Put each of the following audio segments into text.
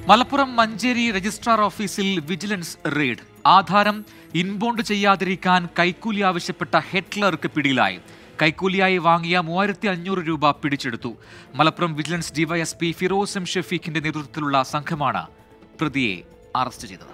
Malappuram Manjeri registrar ഓഫീസിൽ vigilance raid ആധാരം ഇൻബോണ്ട് ചെയ്യാതിരിക്കാൻ കൈക്കൂലി ആവശ്യപ്പെട്ട ഹെഡ് ക്ലർക്ക് പിടിയിലായി കൈക്കൂലിയായി വാങ്ങിയ മൂവായിരത്തി അഞ്ഞൂറ് രൂപ പിടിച്ചെടുത്തു Malappuram vigilance DYSP Firoz M ഷഫീഖിന്റെ നേതൃത്വത്തിലുള്ള സംഘമാണ് പ്രതിയെ അറസ്റ്റ് ചെയ്തത്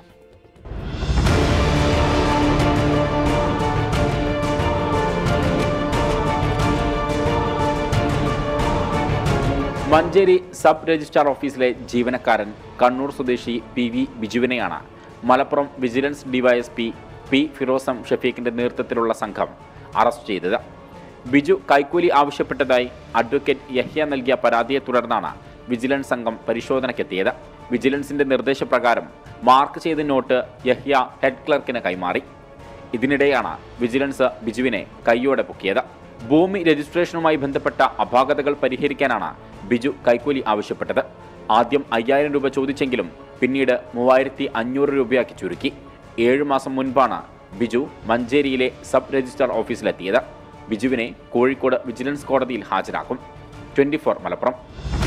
മഞ്ചേരി സബ് രജിസ്ട്രാർ ഓഫീസിലെ ജീവനക്കാരൻ കണ്ണൂർ സ്വദേശി പി വി ബിജുവിനെയാണ് മലപ്പുറം വിജിലൻസ് ഡിവൈഎസ്പി പി ഫിറോസം ഷഫീഖിന്റെ നേതൃത്വത്തിലുള്ള സംഘം അറസ്റ്റ് ചെയ്തത് ബിജു കൈക്കൂലി ആവശ്യപ്പെട്ടതായി അഡ്വക്കേറ്റ് യഹ്യ നൽകിയ പരാതിയെ തുടർന്നാണ് വിജിലൻസ് സംഘം പരിശോധനയ്ക്കെത്തിയത് വിജിലൻസിന്റെ നിർദ്ദേശപ്രകാരം മാർക്ക് ചെയ്ത നോട്ട് യഹ്യ ഹെഡ് ക്ലർക്കിന് കൈമാറി ഇതിനിടെയാണ് വിജിലൻസ് ബിജുവിനെ കൈയോടെ പൊക്കിയത് ഭൂമി രജിസ്ട്രേഷനുമായി ബന്ധപ്പെട്ട അപാകതകൾ പരിഹരിക്കാനാണ് ബിജു കൈക്കൂലി ആവശ്യപ്പെട്ടത് ആദ്യം അയ്യായിരം രൂപ ചോദിച്ചെങ്കിലും പിന്നീട് മൂവായിരത്തി അഞ്ഞൂറ് രൂപയാക്കി ചുരുക്കി ഏഴു മാസം മുൻപാണ് ബിജു മഞ്ചേരിയിലെ സബ് രജിസ്ട്രാർ ഓഫീസിലെത്തിയത് ബിജുവിനെ കോഴിക്കോട് വിജിലൻസ് കോടതിയിൽ ഹാജരാക്കും ട്വന്റി മലപ്പുറം